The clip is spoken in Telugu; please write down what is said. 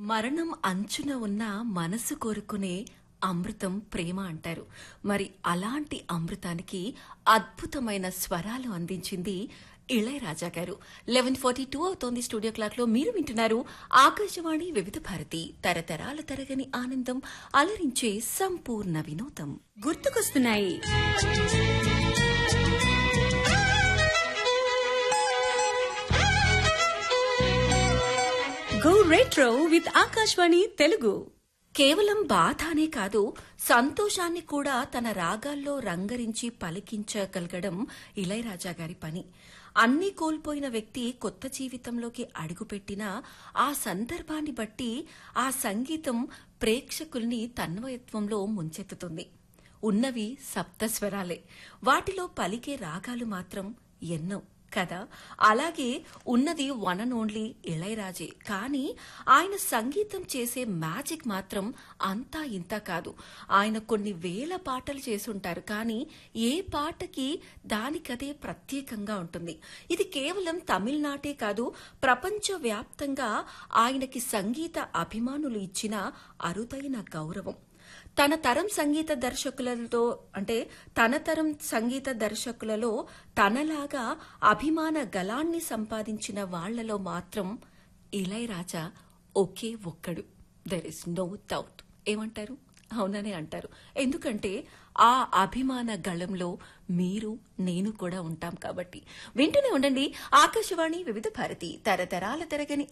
మరణం అంచున ఉన్న మనసు కోరుకునే అమృతం ప్రేమ అంటారు మరి అలాంటి అమృతానికి అద్భుతమైన స్వరాలు అందించింది ఇళయరాజా గారు లెవెన్ ఫార్టీ టూ అవుతోంది స్టూడియో క్లాక్ లో మీరు వింటున్నారు ఆకాశవాణి వివిధ భారతి తరతరాల తరగని ఆనందం అలరించే సంపూర్ణ వినోదం గుర్తుకొస్తున్నాయి go retro with Akashvani Telugu కేవలం బాధ అనే కాదు సంతోషాన్ని కూడా తన రాగాల్లో రంగరించి పలికించగలగడం ఇళయరాజా గారి పని అన్నీ కోల్పోయిన వ్యక్తి కొత్త జీవితంలోకి అడుగుపెట్టినా ఆ సందర్భాన్ని బట్టి ఆ సంగీతం ప్రేక్షకుల్ని తన్వయత్వంలో ముంచెత్తుతుంది ఉన్నవి సప్తస్వరాలే వాటిలో పలికే రాగాలు మాత్రం ఎన్నో కదా అలాగే ఉన్నది వన్ అండ్ ఓన్లీ ఇళయరాజే కానీ ఆయన సంగీతం చేసే మ్యాజిక్ మాత్రం అంతా ఇంత కాదు ఆయన కొన్ని వేల పాటలు చేసుంటారు కానీ ఏ పాటకి దానికదే ప్రత్యేకంగా ఉంటుంది ఇది కేవలం తమిళనాటే కాదు ప్రపంచవ్యాప్తంగా ఆయనకి సంగీత అభిమానులు ఇచ్చిన అరుదైన గౌరవం తన తరం సంగీత దర్శకులలో అంటే తన తరం సంగీత దర్శకులలో తనలాగా అభిమాన గలాన్ని సంపాదించిన వాళ్లలో మాత్రం ఇళయరాజా ఒకే ఒక్కడు దెర్ ఇస్ నో డౌట్ ఏమంటారు అవుననే అంటారు ఎందుకంటే ఆ అభిమాన గళంలో మీరు నేను కూడా ఉంటాం కాబట్టి వింటూనే ఉండండి ఆకాశవాణి వివిధ భారతి తరతరాల తరగని